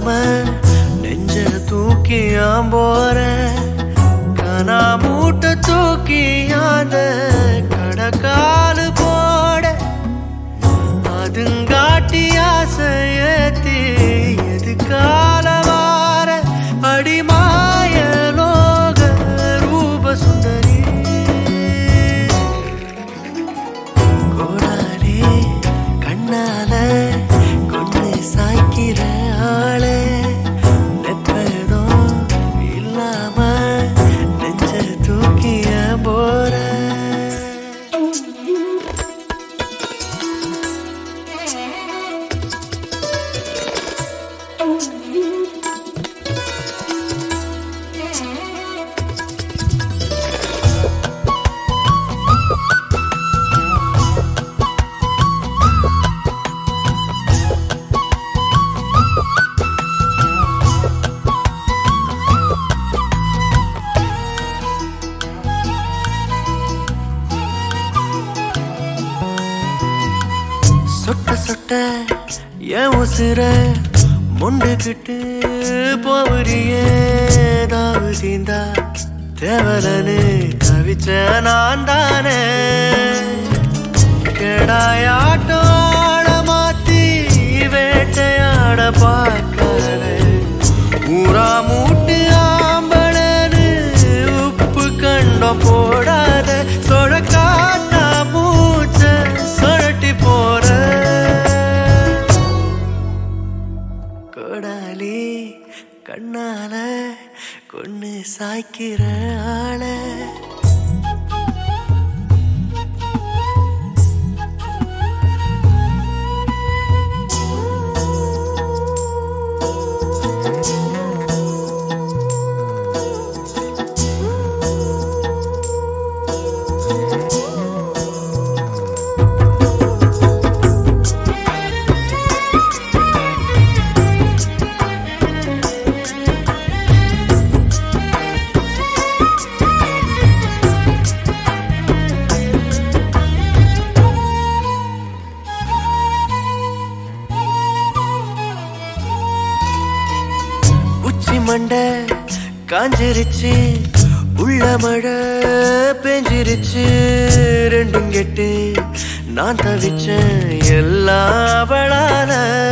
இல்லாம நெஞ்ச தூக்கியாம் போற கனா மூட்டை தூக்கியாந்த கடக்காலு போட அதுங்காட்டி ஆசையத்தி எது காலவார அடிமாய லோக ரூப சுந்தரி கோடாரி கண்ணால கொண்டு சாய்க்கிற ஆளே நெப்பதும் இல்லாம நெஞ்ச தூக்கிய போற சொட்ட சொட்ட என் உசுர முண்டுகிட்டு போவரியே தாவு தீந்தா தேவலனு கவிச்ச நான் தானே கெடாயாட்டம் ஆட மாத்தி வேட்டையாட பார்க்காத ஊரா மூட்டு ஆம்பளனு உப்பு கண்டம் போடாத சொழக்காத்தா மூச்ச சொழட்டி போற கொடாலி கண்ணால கொன்னு சாய்க்கிற ஆள உச்சி மண்டை காஞ்சிருச்சு உள்ள மழை பெஞ்சிருச்சு ரெண்டும் கெட்டு நான் தவிச்சேன் எல்லாம் அவளால